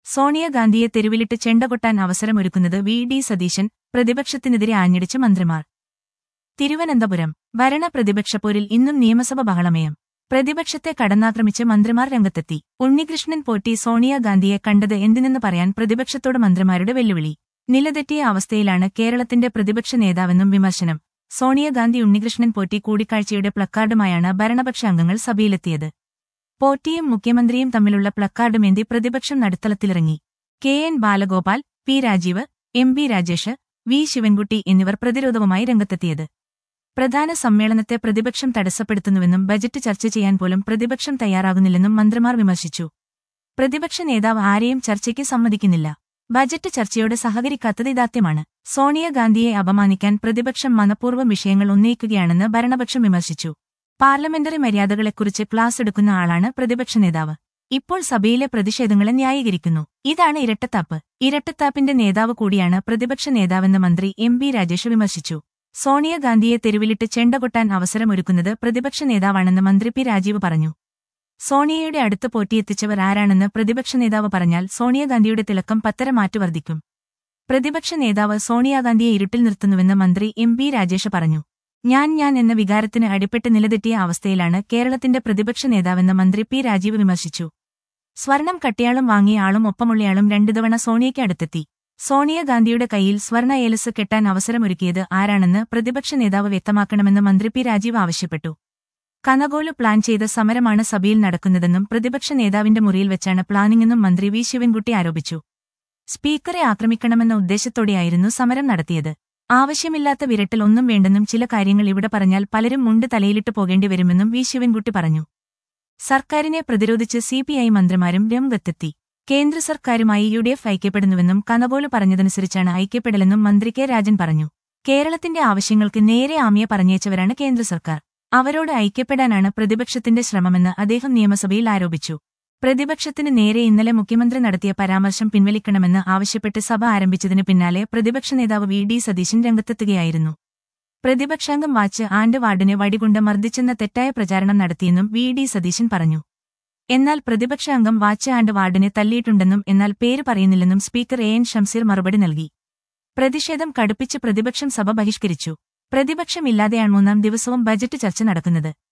സോണിയാഗാന്ധിയെ തെരുവിലിട്ട് ചെണ്ടകൊട്ടാൻ അവസരമൊരുക്കുന്നത് വി ഡി സതീശൻ പ്രതിപക്ഷത്തിനെതിരെ ആഞ്ഞടിച്ച് മന്ത്രിമാർ തിരുവനന്തപുരം ഭരണ പ്രതിപക്ഷപ്പോരിൽ ഇന്നും നിയമസഭ ബഹളമയം പ്രതിപക്ഷത്തെ കടന്നാക്രമിച്ച് മന്ത്രിമാർ രംഗത്തെത്തി ഉണ്ണികൃഷ്ണൻ പോറ്റി സോണിയാഗാന്ധിയെ കണ്ടത് എന്തിനെന്ന് പറയാൻ പ്രതിപക്ഷത്തോട് മന്ത്രിമാരുടെ വെല്ലുവിളി നിലതെറ്റിയ അവസ്ഥയിലാണ് കേരളത്തിന്റെ പ്രതിപക്ഷ നേതാവെന്നും വിമർശനം സോണിയാഗാന്ധി ഉണ്ണികൃഷ്ണൻ പോറ്റി കൂടിക്കാഴ്ചയുടെ പ്ലക്കാർഡുമായാണ് ഭരണപക്ഷ അംഗങ്ങൾ സഭയിലെത്തിയത് പോറ്റിയും മുഖ്യമന്ത്രിയും തമ്മിലുള്ള പ്ലക്കാർഡുമേന്തി പ്രതിപക്ഷം നടുത്തളത്തിലിറങ്ങി K N Balagopal P Rajeev M B Rajesh V Sivankutty എന്നിവർ പ്രതിരോധവുമായി രംഗത്തെത്തിയത് പ്രധാന സമ്മേളനത്തെ പ്രതിപക്ഷം തടസ്സപ്പെടുത്തുന്നുവെന്നും ബജറ്റ് ചർച്ച ചെയ്യാൻ പോലും പ്രതിപക്ഷം തയ്യാറാകുന്നില്ലെന്നും മന്ത്രിമാർ വിമർശിച്ചു പ്രതിപക്ഷ നേതാവ് ആരെയും ചർച്ചയ്ക്ക് സമ്മതിക്കുന്നില്ല ബജറ്റ് ചർച്ചയോട് സഹകരിക്കാത്തത് ഇതാത്യമാണ് സോണിയാഗാന്ധിയെ അപമാനിക്കാൻ പ്രതിപക്ഷം മനഃപൂർവ്വം വിഷയങ്ങൾ ഉന്നയിക്കുകയാണെന്ന് ഭരണപക്ഷം വിമർശിച്ചു പാർലമെന്ററി മര്യാദകളെക്കുറിച്ച് ക്ലാസ് എടുക്കുന്ന ആളാണ് പ്രതിപക്ഷ നേതാവ് ഇപ്പോൾ സഭയിലെ പ്രതിഷേധങ്ങളെ ന്യായീകരിക്കുന്നു ഇതാണ് ഇരട്ടത്താപ്പ് ഇരട്ടത്താപ്പിന്റെ നേതാവ് കൂടിയാണ് പ്രതിപക്ഷ നേതാവെന്ന് മന്ത്രി എം ബി രാജേഷ് വിമർശിച്ചു സോണിയാഗാന്ധിയെ തെരുവിലിട്ട് ചെണ്ടകൊട്ടാൻ അവസരമൊരുക്കുന്നത് പ്രതിപക്ഷ നേതാവാണെന്ന് മന്ത്രി പി രാജീവ് പറഞ്ഞു സോണിയയുടെ അടുത്ത് പോറ്റിയെത്തിച്ചവർ ആരാണെന്ന് പ്രതിപക്ഷ നേതാവ് പറഞ്ഞാൽ സോണിയാഗാന്ധിയുടെ തിളക്കം പത്തര മാറ്റു വർദ്ധിക്കും പ്രതിപക്ഷ നേതാവ് സോണിയാഗാന്ധിയെ ഇരുട്ടിൽ നിർത്തുന്നുവെന്ന് മന്ത്രി എം ബി രാജേഷ് പറഞ്ഞു ഞാൻ ഞാൻ എന്ന വികാരത്തിന് അടിപ്പെട്ട് നിലതെറ്റിയ അവസ്ഥയിലാണ് കേരളത്തിന്റെ പ്രതിപക്ഷ നേതാവെന്ന് മന്ത്രി പി രാജീവ് വിമർശിച്ചു സ്വർണം കട്ടിയാളും വാങ്ങിയ ആളും ഒപ്പമുള്ളയാളും രണ്ടു തവണ സോണിയയ്ക്ക് അടുത്തെത്തി സോണിയാഗാന്ധിയുടെ കയ്യിൽ സ്വർണ ഏലസ് കെട്ടാൻ അവസരമൊരുക്കിയത് ആരാണെന്ന് പ്രതിപക്ഷ നേതാവ് വ്യക്തമാക്കണമെന്ന് മന്ത്രി പി രാജീവ് ആവശ്യപ്പെട്ടു കനകോല് പ്ലാൻ ചെയ്ത സമരമാണ് സഭയിൽ നടക്കുന്നതെന്നും പ്രതിപക്ഷ നേതാവിന്റെ മുറിയിൽ വെച്ചാണ് പ്ലാനിങ്ങെന്നും മന്ത്രി വി ശിവൻകുട്ടി ആരോപിച്ചു സ്പീക്കറെ ആക്രമിക്കണമെന്ന ഉദ്ദേശത്തോടെയായിരുന്നു സമരം നടത്തിയത് ആവശ്യമില്ലാത്ത വിരട്ടൽ ഒന്നും വേണ്ടെന്നും ചില കാര്യങ്ങൾ ഇവിടെ പറഞ്ഞാൽ പലരും മുണ്ട് തലയിലിട്ട് പോകേണ്ടി വരുമെന്നും വി ശിവൻകുട്ടി പറഞ്ഞു സർക്കാരിനെ പ്രതിരോധിച്ച് സിപിഐ മന്ത്രിമാരും രംഗത്തെത്തി കേന്ദ്ര സർക്കാരുമായി യു ഡി എഫ് ഐക്യപ്പെടുന്നുവെന്നും കനപോല് പറഞ്ഞതനുസരിച്ചാണ് ഐക്യപ്പെടലെന്നും മന്ത്രി കെ രാജൻ പറഞ്ഞു കേരളത്തിന്റെ ആവശ്യങ്ങൾക്ക് നേരെ ആമിയ പറഞ്ഞേച്ചവരാണ് കേന്ദ്ര സർക്കാർ അവരോട് ഐക്യപ്പെടാനാണ് പ്രതിപക്ഷത്തിന്റെ ശ്രമമെന്ന് അദ്ദേഹം നിയമസഭയിൽ ആരോപിച്ചു പ്രതിപക്ഷത്തിന് നേരെ ഇന്നലെ മുഖ്യമന്ത്രി നടത്തിയ പരാമർശം പിൻവലിക്കണമെന്ന് ആവശ്യപ്പെട്ട് സഭ ആരംഭിച്ചതിന് പിന്നാലെ പ്രതിപക്ഷ നേതാവ് വി ഡി സതീശൻ രംഗത്തെത്തുകയായിരുന്നു പ്രതിപക്ഷാംഗം വാച്ച് ആൻഡ് വാർഡിനെ വടികൊണ്ട് മർദ്ദിച്ചെന്ന തെറ്റായ പ്രചാരണം നടത്തിയെന്നും വി ഡി സതീശൻ പറഞ്ഞു എന്നാൽ പ്രതിപക്ഷ അംഗം വാച്ച് ആൻഡ് വാർഡിനെ തല്ലിയിട്ടുണ്ടെന്നും എന്നാൽ പേര് പറയുന്നില്ലെന്നും സ്പീക്കർ എ എൻ ഷംസീർ മറുപടി നൽകി പ്രതിഷേധം കടുപ്പിച്ച് പ്രതിപക്ഷം സഭ ബഹിഷ്കരിച്ചു പ്രതിപക്ഷമില്ലാതെയാണ് മൂന്നാം ദിവസവും ബജറ്റ് ചർച്ച നടക്കുന്നത്